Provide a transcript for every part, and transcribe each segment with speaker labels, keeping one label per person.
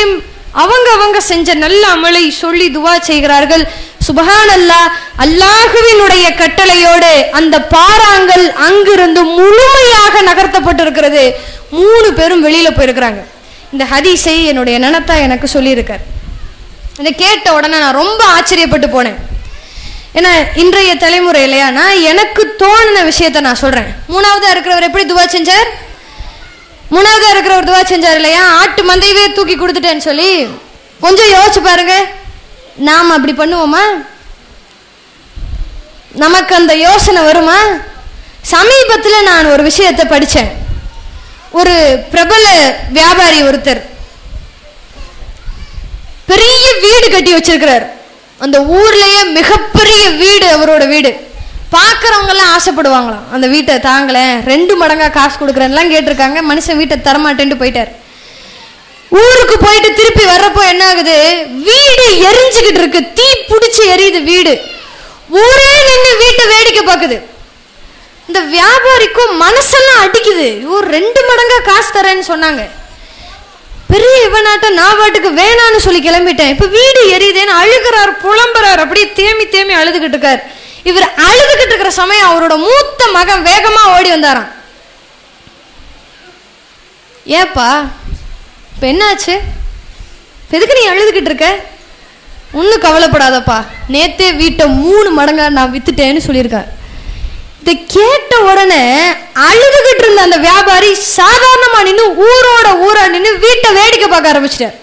Speaker 1: இப்ராஹிம் அவங்க அவங்க செஞ்ச நல்ல அமலை சொல்லி துவா செய்கிறார்கள் சுபஹான் அல்லாஹ் அல்லாஹுவினுடைய கட்டளையோடு அந்த பாறாங்கல் அங்கிருந்து முழுமையாக நகர்த்தப்பட்டிருக்கிறது மூணு பேரும் வெளியில போயிருக்கிறாங்க இந்த ஹதீஸை என்னுடைய நனத்தா எனக்கு சொல்லியிருக்கார் இதை கேட்ட உடனே நான் ரொம்ப ஆச்சரியப்பட்டு போனேன் ஏன்னா இன்றைய தலைமுறை இல்லையா நான் எனக்கு தோணின விஷயத்த நான் சொல்றேன் மூணாவதா இருக்கிறவர் எப்படி துவா செஞ்சார் மூணாவதா இருக்கிறவர் துவா செஞ்சார் இல்லையா ஆட்டு மந்தையவே தூக்கி கொடுத்துட்டேன்னு சொல்லி கொஞ்சம் யோசிச்சு பாருங்க நாம் அப்படி பண்ணுவோமா நமக்கு அந்த யோசனை வருமா சமீபத்தில் நான் ஒரு விஷயத்தை படித்தேன் ஒரு பிரபல வியாபாரி ஒருத்தர் பெரிய வீடு கட்டி வச்சிருக்கிறார் அந்த ஊர்லயே மிகப்பெரிய வீடு அவரோட வீடு பார்க்கறவங்க எல்லாம் ஆசைப்படுவாங்களாம் அந்த வீட்டை தாங்களேன் ரெண்டு மடங்கா காசு கொடுக்குறேன்லாம் கேட்டிருக்காங்க மனுஷன் வீட்டை தரமாட்டேன்ட்டு போயிட்டார் ஊருக்கு போயிட்டு திருப்பி வர்றப்போ என்ன ஆகுது வீடு எரிஞ்சுக்கிட்டு இருக்கு தீ பிடிச்சி எரியுது வீடு ஊரே நின்று வீட்டை வேடிக்கை பார்க்குது இந்த வியாபாரிக்கும் மனசெல்லாம் அடிக்குது ஐயோ ரெண்டு மடங்கா காசு தரேன்னு சொன்னாங்க பெரிய இவனாட்ட நான் பாட்டுக்கு வேணான்னு சொல்லி கிளம்பிட்டேன் இப்ப வீடு எரியுதேன்னு அழுகிறார் புலம்புறார் அப்படியே தேமி தேமி அழுதுகிட்டு இருக்கார் இவர் அழுதுகிட்டு இருக்கிற சமயம் அவரோட மூத்த மகன் வேகமா ஓடி வந்தாராம் ஏப்பா இப்ப என்னாச்சு இப்ப எதுக்கு நீ அழுதுகிட்டு இருக்க ஒன்றும் கவலைப்படாதப்பா நேத்தே வீட்டை மூணு மடங்கா நான் வித்துட்டேன்னு சொல்லியிருக்கார் இதை கேட்ட உடனே அழுதுகிட்டு இருந்த அந்த வியாபாரி சாதாரணமா நின்று ஊரோட ஊரா நின்று வீட்டை வேடிக்கை பார்க்க ஆரம்பிச்சிட்டார்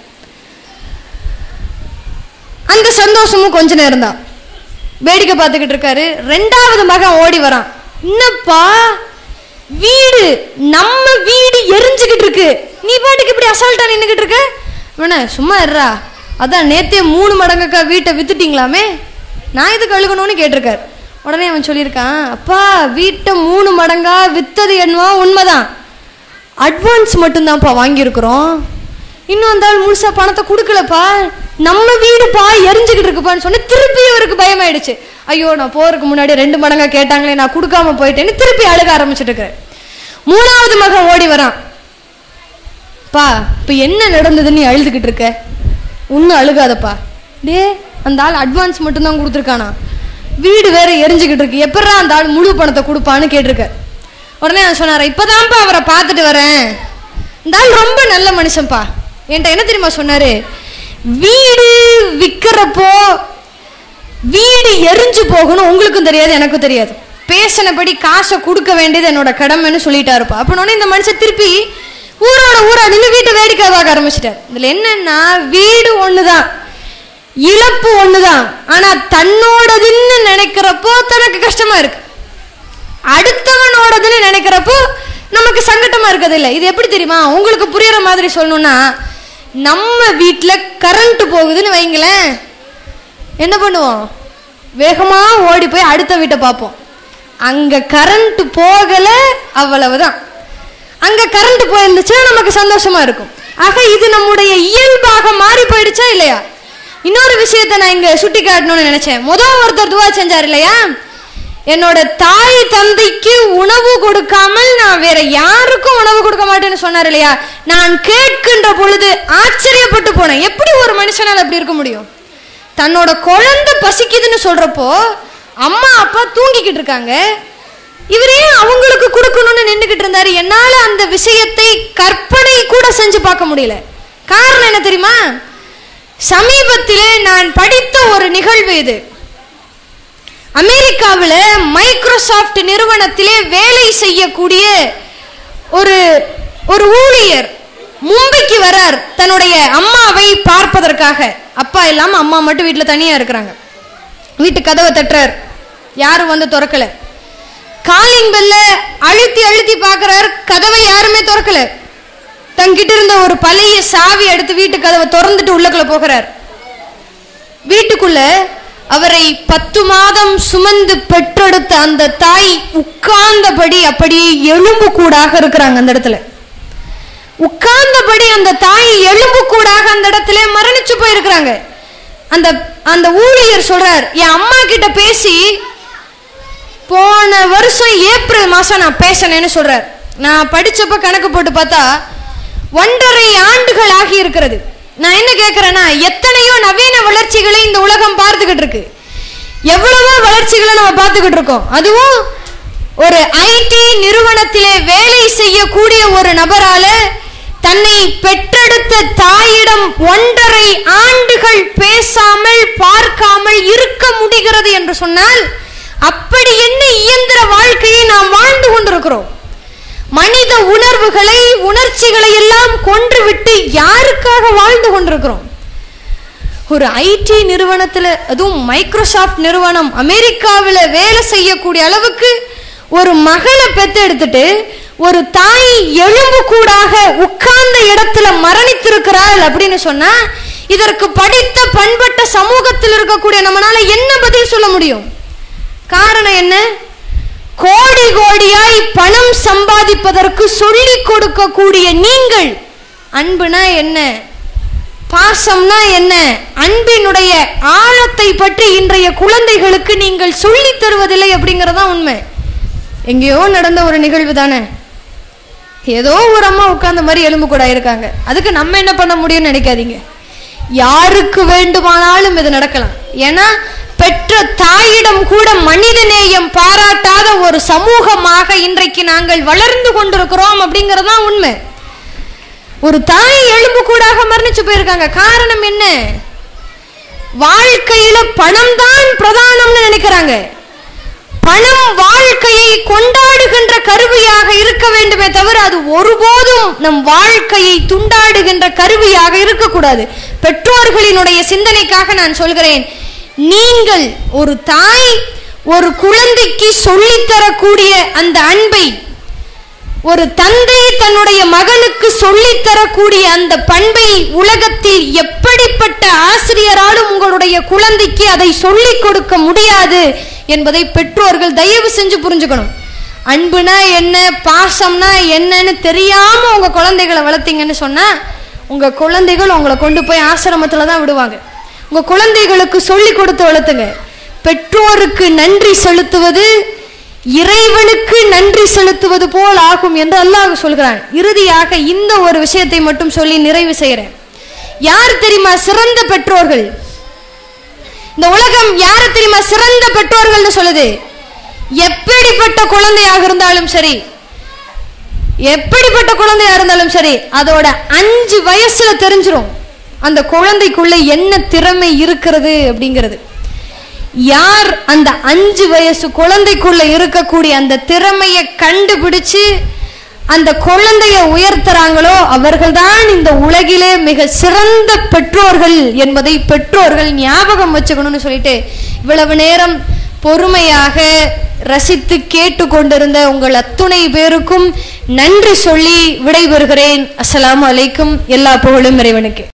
Speaker 1: அந்த சந்தோஷமும் கொஞ்ச நேரம் தான் வேடிக்கை பார்த்துக்கிட்டு இருக்காரு ரெண்டாவது மகன் ஓடி வரான் என்னப்பா வீடு நம்ம வீடு எரிஞ்சுக்கிட்டு இருக்கு நீ பாட்டுக்கு இப்படி அசால்ட்டா நின்றுக்கிட்டு இருக்க வேணா சும்மா இருறா அதான் நேத்தே மூணு மடங்குக்கா வீட்டை வித்துட்டீங்களாமே நான் இதுக்கு அழுகணும்னு கேட்டிருக்காரு உடனே அவன் சொல்லியிருக்கான் அப்பா வீட்டை மூணு மடங்கா வித்தது என்னவோ உண்மைதான் அட்வான்ஸ் மட்டும்தான்ப்பா வாங்கியிருக்கிறோம் இன்னும் அந்த ஆள் முழுசா பணத்தை கொடுக்கலப்பா நம்ம வீடுப்பா எரிஞ்சுக்கிட்டு இருக்குப்பான்னு சொன்ன திருப்பி இவருக்கு பயமாயிடுச்சு ஐயோ நான் போறதுக்கு முன்னாடி ரெண்டு மடங்கா கேட்டாங்களே நான் கொடுக்காம போயிட்டேன்னு திருப்பி அழுக ஆரம்பிச்சுட்டு இருக்கிறேன் மூணாவது மகன் ஓடி வரான் பா இப்போ என்ன நடந்ததுன்னு நீ அழுதுகிட்டு இருக்க ஒன்றும் அழுகாதப்பா டே அந்த ஆள் அட்வான்ஸ் மட்டும்தான் கொடுத்துருக்கானா வீடு வேற எரிஞ்சுக்கிட்டு இருக்கு எப்படா அந்த ஆள் முழு பணத்தை கொடுப்பான்னு கேட்டிருக்க உடனே நான் சொன்னார் இப்போதான்ப்பா அவரை பார்த்துட்டு வரேன் இந்த ஆள் ரொம்ப நல்ல மனுஷன்ப்பா என்கிட்ட என்ன தெரியுமா சொன்னாரு வீடு விற்கிறப்போ வீடு எரிஞ்சு போகணும் உங்களுக்கும் தெரியாது எனக்கும் தெரியாது பேசினபடி காசை கொடுக்க வேண்டியது என்னோட கடமைன்னு சொல்லிட்டாருப்பா அப்படின்னு இந்த மனுஷன் திருப்பி ஊரோட ஊரா நின்று வீட்டை வேடிக்கை பார்க்க ஆரம்பிச்சிட்டார் இதுல என்னன்னா வீடு ஒண்ணுதான் இழப்பு ஒண்ணுதான் ஆனா தன்னோடதுன்னு நினைக்கிறப்போ தனக்கு கஷ்டமா இருக்கு அடுத்தவனோடதுன்னு நினைக்கிறப்போ நமக்கு சங்கட்டமா இருக்கிறது இல்லை இது எப்படி தெரியுமா உங்களுக்கு புரியுற மாதிரி சொல்லணும்னா நம்ம வீட்டுல கரண்ட் போகுதுன்னு வைங்களேன் என்ன பண்ணுவோம் வேகமா ஓடி போய் அடுத்த வீட்டை பார்ப்போம் அங்க கரண்ட் போகல அவ்வளவுதான் அங்க கரண்ட் போயிருந்துச்சுன்னா நமக்கு சந்தோஷமா இருக்கும் ஆக இது நம்முடைய இயல்பாக மாறி போயிடுச்சா இல்லையா இன்னொரு விஷயத்தை நான் இங்க சுட்டி காட்டணும்னு நினைச்சேன் முதல் ஒருத்தர் துவா செஞ்சார் இல்லையா என்னோட தாய் தந்தைக்கு உணவு கொடுக்காமல் நான் வேற யாருக்கும் உணவு கொடுக்க மாட்டேன்னு சொன்னார் இல்லையா நான் கேட்கின்ற பொழுது ஆச்சரியப்பட்டு போனேன் எப்படி ஒரு மனுஷனால் அப்படி இருக்க முடியும் தன்னோட குழந்தை பசிக்குதுன்னு சொல்றப்போ அம்மா அப்பா தூங்கிக்கிட்டு இருக்காங்க இவரே அவங்களுக்கு கொடுக்கணும்னு நின்றுகிட்டு இருந்தாரு என்னால அந்த விஷயத்தை கற்பனை கூட செஞ்சு பார்க்க முடியல காரணம் என்ன தெரியுமா சமீபத்திலே நான் படித்த ஒரு நிகழ்வு இது அமெரிக்காவில் மைக்ரோசாஃப்ட் நிறுவனத்திலே வேலை செய்யக்கூடிய ஒரு ஒரு ஊழியர் மும்பைக்கு வரார் தன்னுடைய அம்மாவை பார்ப்பதற்காக அப்பா இல்லாம அம்மா மட்டும் வீட்டில் தனியா இருக்கிறாங்க வீட்டு கதவை தட்டுறார் யாரும் வந்து திறக்கல காலிங் பெல்ல அழுத்தி அழுத்தி பார்க்கறார் கதவை யாருமே திறக்கல தங்கிட்ட இருந்த ஒரு பழைய சாவி எடுத்து வீட்டு கதவை திறந்துட்டு உள்ளக்குள்ள போகிறார் வீட்டுக்குள்ள அவரை பத்து மாதம் சுமந்து பெற்றெடுத்த அந்த தாய் உட்கார்ந்தபடி அப்படியே எலும்பு கூடாக இருக்கிறாங்க அந்த இடத்துல உட்கார்ந்தபடி அந்த தாய் எலும்பு கூடாக அந்த இடத்துல மரணிச்சு போயிருக்கிறாங்க அந்த அந்த ஊழியர் சொல்றார் என் அம்மா கிட்ட பேசி போன வருஷம் ஏப்ரல் மாசம் நான் பேசினேன்னு சொல்றார் நான் படிச்சப்ப கணக்கு போட்டு பார்த்தா ஒன்றரை ஆண்டுகள் ஆகி இருக்கிறது நான் என்ன கேட்கிறேன்னா எத்தனையோ நவீன வளர்ச்சிகளை இந்த உலகம் பார்த்துக்கிட்டு இருக்கு எவ்வளவோ வளர்ச்சிகளை நம்ம பார்த்துக்கிட்டு இருக்கோம் அதுவும் ஒரு ஐடி நிறுவனத்திலே வேலை செய்யக்கூடிய ஒரு நபரால தன்னை பெற்றெடுத்த தாயிடம் ஒன்றரை ஆண்டுகள் பேசாமல் பார்க்காமல் இருக்க முடிகிறது என்று சொன்னால் அப்படி என்ன இயந்திர வாழ்க்கையை நாம் வாழ்ந்து கொண்டிருக்கிறோம் மனித உணர்வுகளை உணர்ச்சிகளை எல்லாம் கொன்றுவிட்டு யாருக்காக வாழ்ந்து கொண்டிருக்கிறோம் ஒரு ஐடி நிறுவனத்தில் அதுவும் மைக்ரோசாஃப்ட் நிறுவனம் அமெரிக்காவில் வேலை செய்யக்கூடிய அளவுக்கு ஒரு மகனை பெத்தெடுத்துட்டு ஒரு தாய் எலும்பு கூடாக உட்கார்ந்த இடத்துல மரணித்திருக்கிறாள் அப்படின்னு சொன்னா இதற்கு படித்த பண்பட்ட சமூகத்தில் இருக்கக்கூடிய நம்மளால என்ன பதில் சொல்ல முடியும் காரணம் என்ன கோடி கோடியாய் பணம் சம்பாதிப்பதற்கு சொல்லிக் கொடுக்கக்கூடிய நீங்கள் அன்புனா என்ன பாசம்னா என்ன அன்பினுடைய ஆழத்தை பற்றி இன்றைய குழந்தைகளுக்கு நீங்கள் சொல்லித் தருவதில்லை அப்படிங்கறதா உண்மை எங்கேயோ நடந்த ஒரு நிகழ்வு தானே ஏதோ ஒரு அம்மா உட்கார்ந்த மாதிரி எலும்பு கூட இருக்காங்க அதுக்கு நம்ம என்ன பண்ண முடியும்னு நினைக்காதீங்க யாருக்கு வேண்டுமானாலும் இது நடக்கலாம் ஏன்னா பெற்ற தாயிடம் கூட மனிதநேயம் பாராட்டாத ஒரு சமூகமாக இன்றைக்கு நாங்கள் வளர்ந்து கொண்டிருக்கிறோம் அப்படிங்கறதுதான் உண்மை ஒரு தாய் எலும்பு கூடாக மரணிச்சு போயிருக்காங்க காரணம் என்ன வாழ்க்கையில பணம் தான் பிரதானம்னு நினைக்கிறாங்க பணம் வாழ்க்கையை கொண்டாடுகின்ற கருவியாக இருக்க வேண்டுமே தவிர அது ஒருபோதும் நம் வாழ்க்கையை துண்டாடுகின்ற கருவியாக இருக்கக்கூடாது பெற்றோர்களினுடைய சிந்தனைக்காக நான் சொல்கிறேன் நீங்கள் ஒரு தாய் ஒரு குழந்தைக்கு சொல்லித்தரக்கூடிய அந்த அன்பை ஒரு தந்தை தன்னுடைய மகனுக்கு சொல்லித் தரக்கூடிய அந்த பண்பை உலகத்தில் எப்படிப்பட்ட ஆசிரியராலும் உங்களுடைய குழந்தைக்கு அதை சொல்லிக் கொடுக்க முடியாது என்பதை பெற்றோர்கள் தயவு செஞ்சு புரிஞ்சுக்கணும் அன்புனா என்ன பாசம்னா என்னன்னு தெரியாம உங்க குழந்தைகளை வளர்த்தீங்கன்னு சொன்னா உங்க குழந்தைகள் உங்களை கொண்டு போய் ஆசிரமத்துல தான் விடுவாங்க உங்க குழந்தைகளுக்கு சொல்லி கொடுத்து வளர்த்துங்க பெற்றோருக்கு நன்றி செலுத்துவது இறைவனுக்கு நன்றி செலுத்துவது போல் ஆகும் என்று அல்லாஹ் சொல்கிறான் இறுதியாக இந்த ஒரு விஷயத்தை மட்டும் சொல்லி நிறைவு செய்கிறேன் யார் தெரியுமா சிறந்த பெற்றோர்கள் இந்த உலகம் யார தெரியுமா சிறந்த பெற்றோர்கள்னு சொல்லுது எப்படிப்பட்ட குழந்தையாக இருந்தாலும் சரி எப்படிப்பட்ட குழந்தையா இருந்தாலும் சரி அதோட அஞ்சு வயசுல தெரிஞ்சிரும் அந்த குழந்தைக்குள்ள என்ன திறமை இருக்கிறது அப்படிங்கிறது யார் அந்த அஞ்சு வயசு குழந்தைக்குள்ள இருக்கக்கூடிய அந்த திறமையை கண்டுபிடிச்சு அந்த குழந்தைய உயர்த்துறாங்களோ அவர்கள்தான் இந்த உலகிலே மிக சிறந்த பெற்றோர்கள் என்பதை பெற்றோர்கள் ஞாபகம் வச்சுக்கணும்னு சொல்லிட்டு இவ்வளவு நேரம் பொறுமையாக ரசித்து கேட்டுக்கொண்டிருந்த உங்கள் அத்துணை பேருக்கும் நன்றி சொல்லி விடைபெறுகிறேன் அஸ்ஸலாமு அலைக்கும் எல்லா புகழும் இறைவனுக்கு